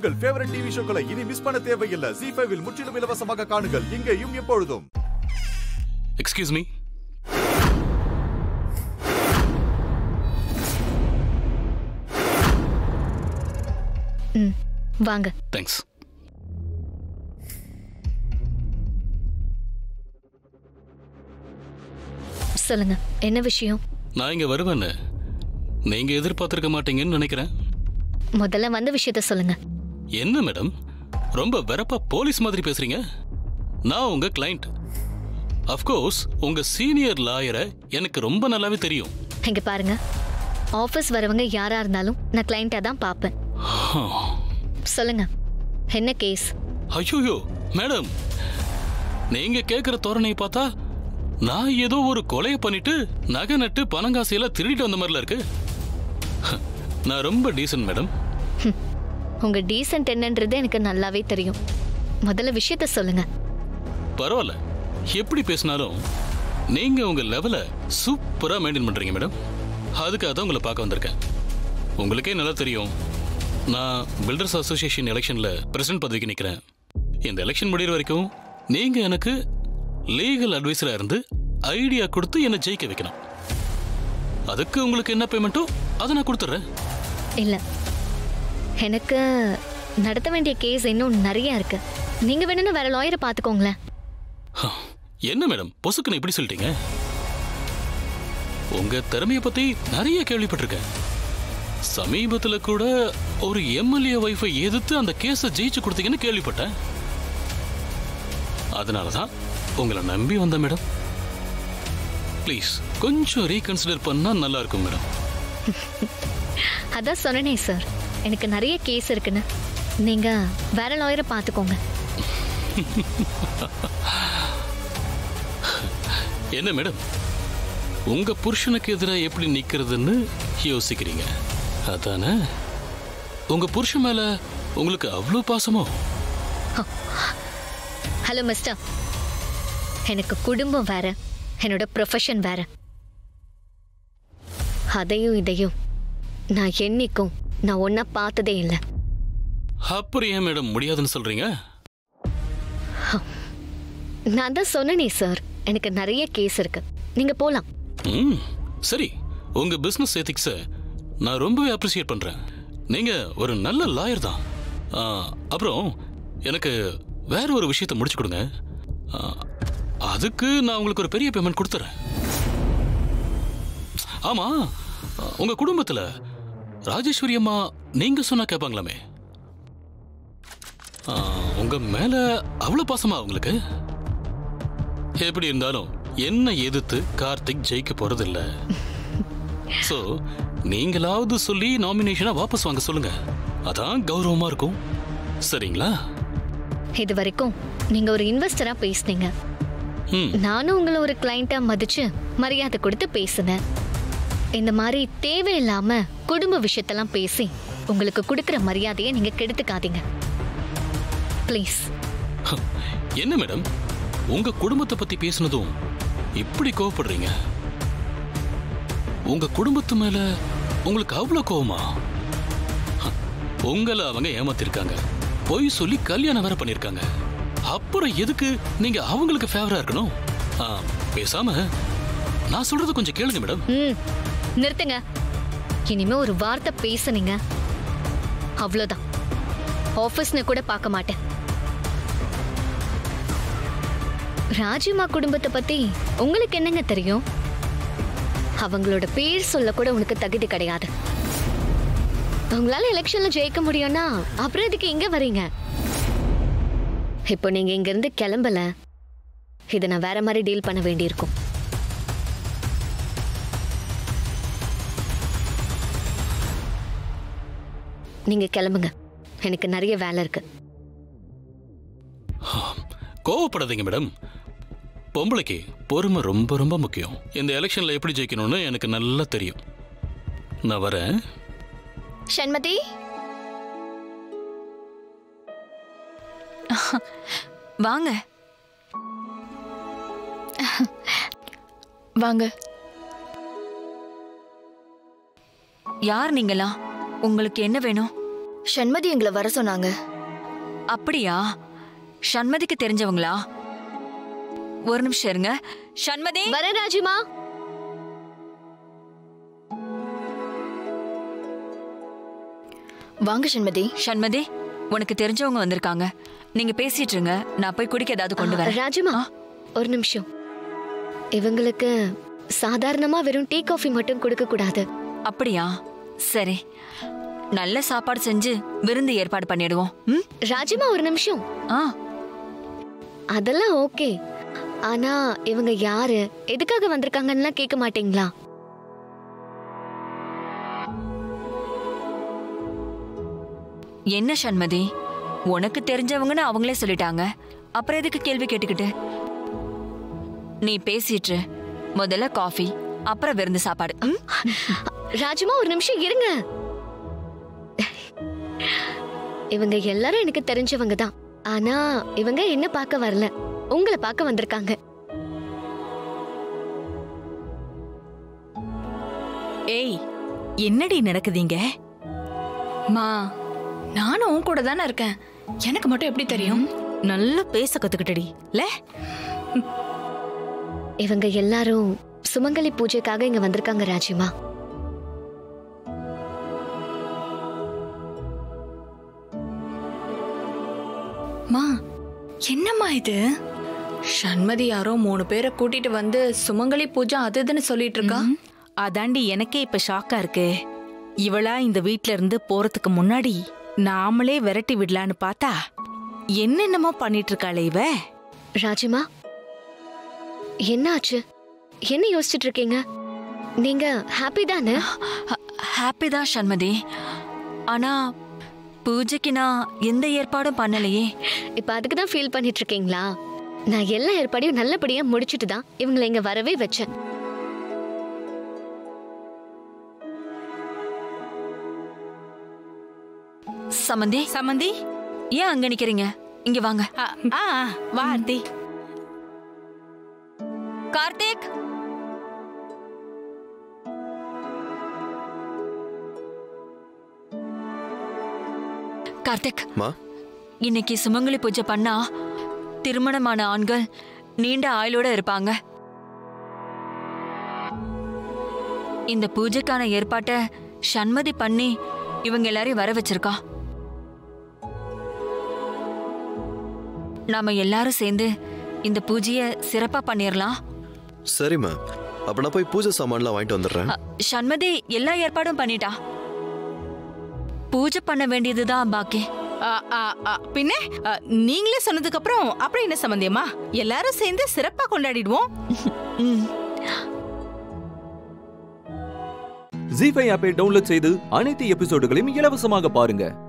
உங்கள் favourite TV ஷோக்களை இனி miss பண்ண தேவையில்லை ஜி ஃபைவில் முற்றிலும் இலவசமாக காணுங்கள் இங்கேயும் எப்பொழுதும் எக்ஸ்கியூஸ் மீ ம் வாங்க தேங்க்ஸ் சொல்லுங்க என்ன விஷயம் நான் இங்க வருவேன்னு நீங்க எதிர்பார்த்திருக்க மாட்டீங்கன்னு நினைக்கிறேன் முதல்ல வந்த விஷயத்த சொல்லுங்க என்ன மேடம் ரொம்ப வெறப்பா போலீஸ் மாதிரி பேசுறீங்க நான் உங்க கிளைண்ட் அஃப்கோர்ஸ் உங்க சீனியர் லாயரை எனக்கு ரொம்ப நல்லாவே தெரியும் இங்க பாருங்க ஆபீஸ் வரவங்க யாரா இருந்தாலும் நான் கிளைண்ட்டா தான் பார்ப்பேன் சொல்லுங்க என்ன கேஸ் ஐயோயோ மேடம் நீங்க கேக்குற தோரணையை பார்த்தா நான் ஏதோ ஒரு கொலையை பண்ணிட்டு நகை நட்டு பணங்காசையெல்லாம் திருடிட்டு வந்த மாதிரில இருக்கு நான் ரொம்ப டீசன்ட் மேடம் உங்க டீசென்ட் என்னன்றது எனக்கு நல்லாவே தெரியும் முதல்ல விஷயத்த சொல்லுங்க பரவாயில்ல எப்படி பேசினாலும் நீங்க உங்க லெவலை சூப்பரா மெயின்டைன் பண்றீங்க மேடம் அதுக்காக தான் உங்களை பார்க்க வந்திருக்கேன் உங்களுக்கே நல்லா தெரியும் நான் பில்டர்ஸ் அசோசியேஷன் எலெக்ஷன்ல பிரசிடென்ட் பதவிக்கு நிற்கிறேன் இந்த எலெக்ஷன் முடிகிற வரைக்கும் நீங்க எனக்கு லீகல் அட்வைஸரா இருந்து ஐடியா கொடுத்து என்னை ஜெயிக்க வைக்கணும் அதுக்கு உங்களுக்கு என்ன பேமெண்ட்டோ அதை நான் கொடுத்துட்றேன் இல்ல எனக்கு நடத்த வேண்டிய கேஸ் இன்னும் நிறைய இருக்கு நீங்க வேணும்னு வேற லாயரை பாத்துக்கோங்களேன் என்ன மேடம் பொசுக்குன்னு இப்படி சொல்லிட்டீங்க உங்க திறமைய பத்தி நிறைய கேள்விப்பட்டிருக்கேன் சமீபத்துல கூட ஒரு எம்எல்ஏ ஒய்ஃபை எதிர்த்து அந்த கேஸை ஜெயிச்சு கொடுத்தீங்கன்னு கேள்விப்பட்டேன் அதனால தான் உங்களை நம்பி வந்தேன் மேடம் ப்ளீஸ் கொஞ்சம் ரீகன்சிடர் பண்ணா நல்லா இருக்கும் மேடம் அதான் சொன்னனே சார் எனக்கு நிறைய கேஸ் இருக்குன்னு நீங்க வேற லாயரை பாத்துக்கோங்க என்ன மேடம் உங்க புருஷனுக்கு எதிராக எப்படி நிக்கிறதுன்னு யோசிக்கிறீங்க அதானே உங்க புருஷன் மேல உங்களுக்கு அவ்வளோ பாசமோ ஹலோ மிஸ்டர் எனக்கு குடும்பம் வேற என்னோட ப்ரொஃபஷன் வேற அதையும் இதையும் நான் என்னைக்கும் நான் ஒன்னா பார்த்ததே இல்லை அப்புறம் ஏன் மேடம் முடியாதுன்னு சொல்றீங்க நான் தான் சொன்னனே சார் எனக்கு நிறைய கேஸ் இருக்கு நீங்க போலாம் ம் சரி உங்க பிசினஸ் எத்திக்ஸை நான் ரொம்பவே அப்ரிசியேட் பண்றேன் நீங்க ஒரு நல்ல லாயர் தான் ஆ, அப்புறம் எனக்கு வேற ஒரு விஷயத்தை முடிச்சு கொடுங்க ஆ, அதுக்கு நான் உங்களுக்கு ஒரு பெரிய பேமெண்ட் கொடுத்துறேன் ஆமா உங்க குடும்பத்துல ராஜேஸ்வரி அம்மா நீங்க சொன்னா கேட்பாங்களாமே ஆ, உங்க மேல அவ்வளவு பாசமா உங்களுக்கு எப்படி இருந்தாலும் என்ன எதிர்த்து கார்த்திக் ஜெயிக்க போறதில்ல சோ நீங்களாவது சொல்லி நாமினேஷனை வாபஸ் வாங்க சொல்லுங்க அதான் கௌரவமா இருக்கும் சரிங்களா இது வரைக்கும் நீங்க ஒரு இன்வெஸ்டரா பேசுனீங்க ம் நானும் உங்களை ஒரு கிளைண்டா மதிச்சு மரியாதை கொடுத்து பேசுனேன் இந்த மாதிரி தேவையில்லாம குடும்ப விஷயத்தெல்லாம் பேசி உங்களுக்கு கொடுக்கிற மரியாதையை நீங்க கெடுத்துக்காதீங்க ப்ளீஸ் என்ன மேடம் உங்க குடும்பத்தை பத்தி பேசுனதும் இப்படி கோவப்படுறீங்க உங்க குடும்பத்து மேல உங்களுக்கு அவ்வளவு கோவமா ஹ, உங்களை அவங்க ஏமாத்திருக்காங்க பொய் சொல்லி கல்யாணம் வேற பண்ணிருக்காங்க அப்புறம் எதுக்கு நீங்க அவங்களுக்கு ஃபேவரா இருக்கணும் ஆ, பேசாம நான் சொல்றது கொஞ்சம் கேளுங்க மேடம் ம் நிறுத்துங்க இனிமே ஒரு வார்த்தை பேசுனீங்க அவ்வளோதான் ஆஃபீஸ்னு கூட பார்க்க மாட்டேன் ராஜிமா குடும்பத்தை பத்தி உங்களுக்கு என்னங்க தெரியும் அவங்களோட பேர் சொல்ல கூட உனக்கு தகுதி கிடையாது உங்களால எலெக்ஷன்ல ஜெயிக்க முடியும்னா அப்புறம் இதுக்கு இங்க வரீங்க இப்போ நீங்க இங்க இருந்து கிளம்பல இதை நான் வேற மாதிரி டீல் பண்ண வேண்டியிருக்கும் நீங்க கிளம்புங்க எனக்கு நிறைய வேலை இருக்கு கோவப்படாதீங்க மேடம் பொம்பளைக்கு பொறுமை ரொம்ப ரொம்ப முக்கியம் இந்த எலெக்ஷன்ல எப்படி ஜெயிக்கணும்னு எனக்கு நல்லா தெரியும் நான் வரேன் ஷண்மதி வாங்க வாங்க யார் நீங்களா உங்களுக்கு என்ன வேணும் ஷண்மதி எங்களை வர சொன்னாங்க அப்படியா சண்மதிக்கு தெரிஞ்சவங்களா ஒரு நிமிஷம் இருங்க சண்மதி வரேன் ராஜிமா வாங்க ஷண்மதி சண்மதி உனக்கு தெரிஞ்சவங்க வந்திருக்காங்க நீங்க பேசிட்டு இருங்க நான் போய் குடிக்க ஏதாவது கொண்டு வரேன் ராஜிமா ஒரு நிமிஷம் இவங்களுக்கு சாதாரணமா வெறும் டீ காஃபி மட்டும் கொடுக்க கூடாது அப்படியா சரி நல்ல சாப்பாடு செஞ்சு விருந்து ஏற்பாடு பண்ணிடுவோம் ம் ராஜிமா ஒரு நிமிஷம் ஆ அதெல்லாம் ஓகே ஆனா இவங்க யாரு எதுக்காக வந்திருக்காங்கன்னு கேட்க மாட்டீங்களா என்ன சண்மதி உனக்கு தெரிஞ்சவங்கன்னு அவங்களே சொல்லிட்டாங்க அப்புறம் எதுக்கு கேள்வி கேட்டுக்கிட்டு நீ பேசிட்டு இரு. முதல்ல காஃபி அப்புறம் விருந்து சாப்பாடு ம்? ராஜிமா ஒரு நிமிஷம் இருங்க இவங்க எல்லாரும் எனக்கு தெரிஞ்சவங்க தான் ஆனா இவங்க என்ன பார்க்க வரல உங்களை பார்க்க வந்திருக்காங்க ஏய் என்னடி நடக்குதீங்க மா நானும் உன் கூட தானே இருக்கேன் எனக்கு மட்டும் எப்படி தெரியும் நல்லா பேச கத்துக்கிட்டடி ல இவங்க எல்லாரும் சுமங்கலி பூஜைக்காக இங்க வந்திருக்காங்க ராஜிமா மா என்னம்மா இது ஷண்மதி யாரோ மூணு பேரை கூட்டிட்டு வந்து சுமங்கலி பூஜை அது இதுன்னு சொல்லிட்டு இருக்கா அதாண்டி எனக்கே இப்ப ஷாக்கா இருக்கு இவளா இந்த வீட்ல இருந்து போறதுக்கு முன்னாடி நாமளே விரட்டி விடலான்னு பார்த்தா என்னென்னமோ பண்ணிட்டு இருக்காளே இவ ராஜிமா என்னாச்சு என்ன யோசிச்சுட்டு இருக்கீங்க நீங்க ஹாப்பி தானே ஹாப்பி தான் சண்மதி ஆனா பூஜைக்கு நான் எந்த ஏற்பாடும் பண்ணலையே இப்ப அதுக்கு தான் ஃபீல் பண்ணிட்டு இருக்கீங்களா நான் எல்லா ஏற்பாடையும் நல்லபடியா முடிச்சிட்டு தான் இவங்களை இங்க வரவே வச்சேன் சமந்தி சமந்தி ஏன் அங்க நிக்கிறீங்க இங்க வாங்க ஆ, ஆ வா ஆர்த்தி கார்த்திக் கார்த்திக் மா இன்னைக்கு சுமங்கலி பூஜை பண்ணா திருமணமான ஆண்கள் நீண்ட ஆயுளோட இருப்பாங்க இந்த பூஜைக்கான ஏற்பாட்டை சண்மதி பண்ணி இவங்க எல்லாரையும் வர வச்சிருக்கா நாம எல்லாரும் சேர்ந்து இந்த பூஜையை சிறப்பா பண்ணிரலாம் சரிம்மா அப்ப நான் போய் பூஜை சாமான்லாம் வாங்கிட்டு வந்துடுறேன் அ, சண்மதி எல்லா ஏற்பாடும் பண்ணிட்டா பூஜை பண்ண வேண்டியதுதான் பாக்கி ஆ, ஆ, ஆ, பின்ன ஆ, நீங்களே சொன்னதுக்கு அப்புறம் அப்புறம் என்ன சம்பந்தியமா எல்லாரும் சேர்ந்து சிறப்பா கொண்டாடிடுவோம் ம் ஜி ஃபைவ் ஆப்பை டவுன்லோட் செய்து அனைத்து எபிசோடுகளையும் இலவசமாக பாருங்க